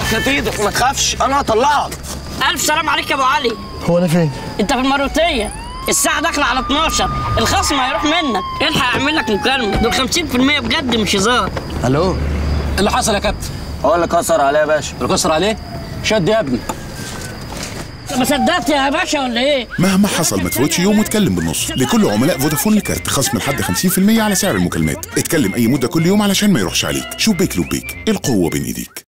هات ايدك ما تخافش انا هطلعك الف سلام عليك يا ابو علي هو انا فين؟ انت في المروتيه الساعة داخلة على 12 الخصم هيروح منك الحق اعمل لك مكالمة دول 50% بجد مش هزار الو ايه اللي حصل يا كابتن؟ هو اللي كسر عليا يا باشا اللي كسر عليه؟ شد يا ابني ما صدقت يا باشا ولا ايه؟ مهما حصل ما تفوتش يوم واتكلم بالنص لكل عملاء فودافون الكارت خصم لحد 50% على سعر المكالمات اتكلم اي مده كل يوم علشان ما يروحش عليك شوف بيك لوب بيك القوه بين ايديك